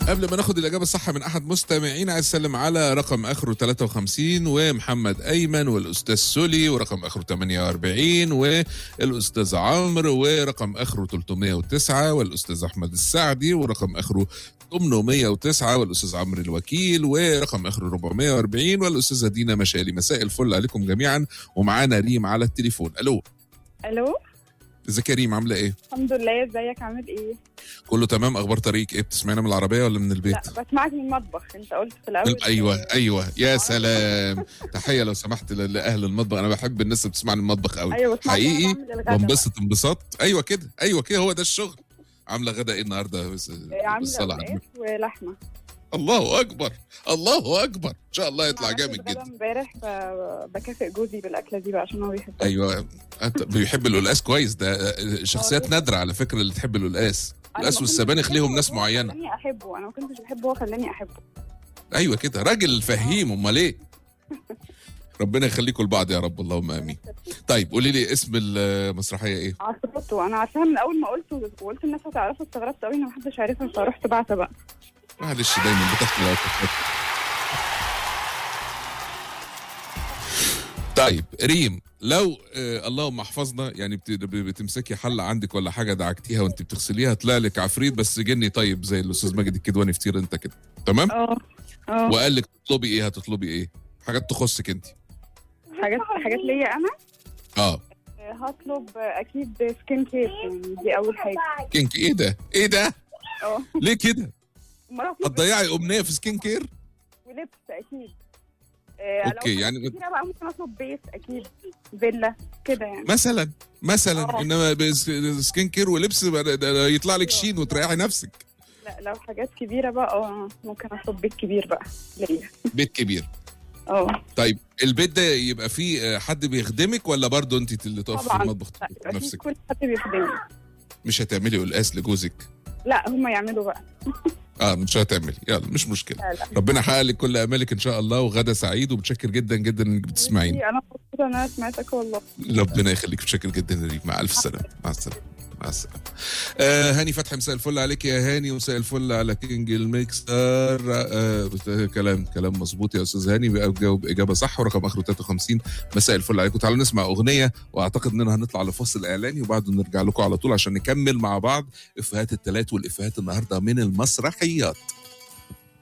قبل ما ناخد الاجابه الصح من احد مستمعينا عايز اسلم على رقم اخره 53 ومحمد ايمن والاستاذ سولي ورقم اخره 48 والاستاذ عمرو ورقم اخره 309 والاستاذ احمد السعدي ورقم اخره 809 والاستاذ عمرو الوكيل ورقم اخره 440 والاستاذه دينا مشالي مساء الفل عليكم جميعا ومعانا ريم على التليفون الو الو ازيك يا ريم عامله ايه الحمد لله ازيك عامل ايه كله تمام اخبار طريقك ايه بتسمعينا من العربيه ولا من البيت لا بسمعك من المطبخ انت قلت في الاول ايوه ايوه يا سلام تحيه لو سمحت ل- لاهل المطبخ انا بحب النس اللي بتسمعني من المطبخ قوي ايوه بسمعك حقيقي وأنا بعمل الغدا بنبسط انبساط ايوه كده ايوه كده هو ده الشغل عامله غدا ايه النهارده بس- بقى. عامله بالصلاه على رقاق النبي. ولحمه الله اكبر الله اكبر ان شاء الله أنا يطلع عملت جامد الغدا جدا امبارح فبكافئ جوزي بالاكله دي بقى عشان هو بيحبها ايوه انت بيحب القلقاس كويس ده شخصيات نادره على فكره اللي تحب القلقاس أنا القلقاس ما كنتش والسبانخ ليهم بحبه، ناس هو معينه خلاني احبه انا ما كنتش بحبه هو خلاني احبه ايوه كده راجل فهيم امال ايه ربنا يخليكم لبعض يا رب اللهم امين طيب قولي لي اسم المسرحيه ايه عصفته انا عارفاها من اول ما قلته وقلت الناس هتعرفها استغربت قوي ان محدش عارفها فرحت بعتها بقى معلش دايما بتحكي لو طيب ريم لو آه اللهم احفظنا يعني بت- بتمسكي حله عندك ولا حاجه دعكتيها وانت بتغسليها طلع لك عفريت بس جني طيب زي الاستاذ ماجد الكدواني فطير انت كده تمام اه اه وقال لك تطلبي ايه هتطلبي ايه حاجات تخصك انت حاجات حاجات ليا انا اه آه، هطلب آه، اكيد سكين كير يعني دي اول حاجه كينك ايه ده ايه ده اه ليه كده أمال هطلب هتضيعي امنيه في سكين كير ولبس اكيد آه، لو أوكي، حاجات يعني- كتيرة بقى ممكن اطلب بيت اكيد فيلا كده يعني مثلا مثلا آه. انما بس- سكين كير ولبس بقى ده يطلع لك شين وتريحي نفسك لا لو حاجات كبيره بقى اه ممكن اطلب بيت كبير بقى ليا بيت كبير اه طيب البيت ده يبقى فيه آه، حد بيخدمك ولا برضه انت اللي تقف في طبعا المطبخ لا تطبخي يبقى في نفسك كل حد بيخدمني مش هتعملي قلقاس لجوزك لا هم يعملوا بقى اه مش هتعملي يلا مش مشكله لا لا ربنا يحقق لك كل امالك ان شاء الله وغدا سعيد ومتشكر جدا جدا انك بتسمعيني انا مبسوطه ان انا سمعتك والله ربنا يخليك متشكر جدا يا ريم مع الف سلامه مع السلامه مع السلامه آه هاني فتحي مساء الفل عليك يا هاني ومساء الفل على كينج الميكسر آه كلام كلام مظبوط يا استاذ هاني بجاوب اجابه صح ورقم اخره 53 مساء الفل عليكم تعالوا نسمع اغنيه واعتقد اننا هنطلع لفاصل اعلاني وبعده نرجع لكم على طول عشان نكمل مع بعض افيهات الثلاث والافيهات النهارده من المسرحيات